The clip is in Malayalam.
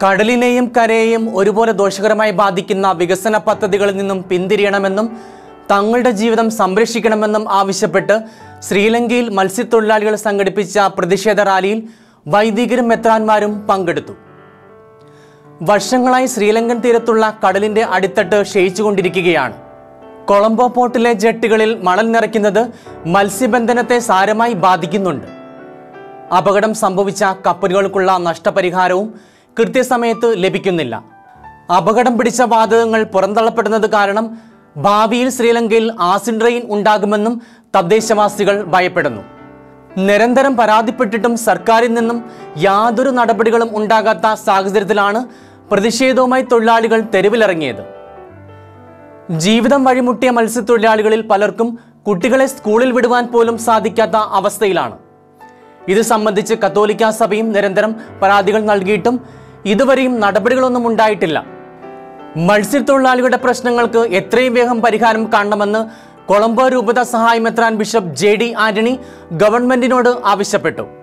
കടലിനെയും കരയെയും ഒരുപോലെ ദോഷകരമായി ബാധിക്കുന്ന വികസന പദ്ധതികളിൽ നിന്നും പിന്തിരിയണമെന്നും തങ്ങളുടെ ജീവിതം സംരക്ഷിക്കണമെന്നും ആവശ്യപ്പെട്ട് ശ്രീലങ്കയിൽ മത്സ്യത്തൊഴിലാളികൾ സംഘടിപ്പിച്ച പ്രതിഷേധ റാലിയിൽ വൈദികരും മെത്രാന്മാരും പങ്കെടുത്തു വർഷങ്ങളായി ശ്രീലങ്കൻ തീരത്തുള്ള കടലിന്റെ അടിത്തട്ട് ക്ഷയിച്ചുകൊണ്ടിരിക്കുകയാണ് കൊളംബോ പോർട്ടിലെ ജെട്ടുകളിൽ മണൽ നിറയ്ക്കുന്നത് മത്സ്യബന്ധനത്തെ സാരമായി ബാധിക്കുന്നുണ്ട് അപകടം സംഭവിച്ച കപ്പലുകൾക്കുള്ള നഷ്ടപരിഹാരവും കൃത്യസമയത്ത് ലഭിക്കുന്നില്ല അപകടം പിടിച്ച വാതകങ്ങൾ പുറന്തള്ളപ്പെടുന്നത് കാരണം ഭാവിയിൽ ശ്രീലങ്കയിൽ ആസിഡ് റെയിൻ ഉണ്ടാകുമെന്നും തദ്ദേശവാസികൾ ഭയപ്പെടുന്നു നിരന്തരം പരാതിപ്പെട്ടിട്ടും സർക്കാരിൽ നിന്നും യാതൊരു നടപടികളും ഉണ്ടാകാത്ത സാഹചര്യത്തിലാണ് പ്രതിഷേധവുമായി തൊഴിലാളികൾ തെരുവിലിറങ്ങിയത് ജീവിതം വഴിമുട്ടിയ മത്സ്യത്തൊഴിലാളികളിൽ പലർക്കും കുട്ടികളെ സ്കൂളിൽ വിടുവാൻ പോലും സാധിക്കാത്ത അവസ്ഥയിലാണ് ഇത് സംബന്ധിച്ച് കത്തോലിക്ക സഭയും നിരന്തരം പരാതികൾ നൽകിയിട്ടും ഇതുവരെയും നടപടികളൊന്നും ഉണ്ടായിട്ടില്ല മത്സ്യത്തൊഴിലാളികളുടെ പ്രശ്നങ്ങൾക്ക് എത്രയും വേഗം പരിഹാരം കാണണമെന്ന് കൊളംബോ രൂപത സഹായ മെത്രാൻ ബിഷപ്പ് ജെ ഡി ആന്റണി ഗവൺമെന്റിനോട് ആവശ്യപ്പെട്ടു